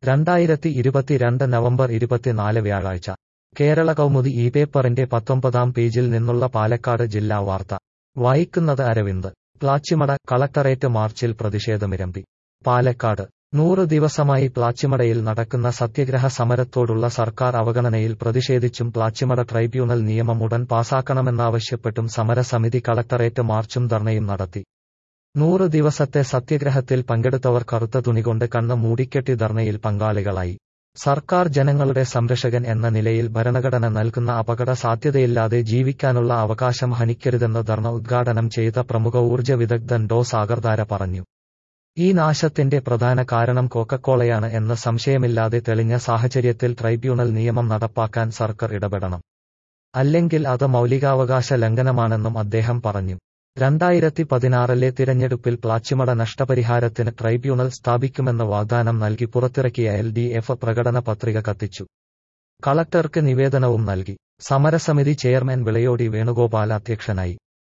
രണ്ടായിരത്തി ഇരുപത്തിരണ്ട് നവംബർ ഇരുപത്തിനാല് വ്യാഴാഴ്ച കേരള കൗമുദി ഈ പേപ്പറിന്റെ പത്തൊമ്പതാം പേജിൽ നിന്നുള്ള പാലക്കാട് ജില്ലാ വാർത്ത വായിക്കുന്നത് അരവിന്ദ് പ്ലാച്ചിമട കളക്ടറേറ്റ് മാർച്ചിൽ പ്രതിഷേധമിരമ്പി പാലക്കാട് നൂറ് ദിവസമായി പ്ലാച്ചിമടയിൽ നടക്കുന്ന സത്യഗ്രഹ സമരത്തോടുള്ള സർക്കാർ അവഗണനയിൽ പ്രതിഷേധിച്ചും പ്ലാച്ചിമട ട്രൈബ്യൂണൽ നിയമം ഉടൻ പാസാക്കണമെന്നാവശ്യപ്പെട്ടും സമരസമിതി കളക്ടറേറ്റ് മാർച്ചും ധർണയും നടത്തി നൂറ് ദിവസത്തെ സത്യഗ്രഹത്തിൽ പങ്കെടുത്തവർ കറുത്ത തുണികൊണ്ട് കണ്ണ് മൂടിക്കെട്ടി ധർണയിൽ പങ്കാളികളായി സർക്കാർ ജനങ്ങളുടെ സംരക്ഷകൻ എന്ന നിലയിൽ ഭരണഘടന നൽകുന്ന അപകട സാധ്യതയില്ലാതെ ജീവിക്കാനുള്ള അവകാശം ഹനിക്കരുതെന്ന് ധർണ ഉദ്ഘാടനം ചെയ്ത പ്രമുഖ ഊർജ്ജ വിദഗ്ധൻ ഡോ സാഗർധാര പറഞ്ഞു ഈ നാശത്തിന്റെ പ്രധാന കാരണം കോക്കക്കോളയാണ് എന്ന് സംശയമില്ലാതെ തെളിഞ്ഞ സാഹചര്യത്തിൽ ട്രൈബ്യൂണൽ നിയമം നടപ്പാക്കാൻ സർക്കാർ ഇടപെടണം അല്ലെങ്കിൽ അത് മൗലികാവകാശ ലംഘനമാണെന്നും അദ്ദേഹം പറഞ്ഞു രണ്ടായിരത്തി പതിനാറിലെ തിരഞ്ഞെടുപ്പിൽ പ്ലാച്ചിമട നഷ്ടപരിഹാരത്തിന് ട്രൈബ്യൂണൽ സ്ഥാപിക്കുമെന്ന് വാഗ്ദാനം നൽകി പുറത്തിറക്കിയ എൽ ഡി എഫ് പ്രകടന പത്രിക കത്തിച്ചു കളക്ടർക്ക് നിവേദനവും നൽകി സമരസമിതി ചെയർമാൻ വിളയോടി വേണുഗോപാൽ അധ്യക്ഷനായി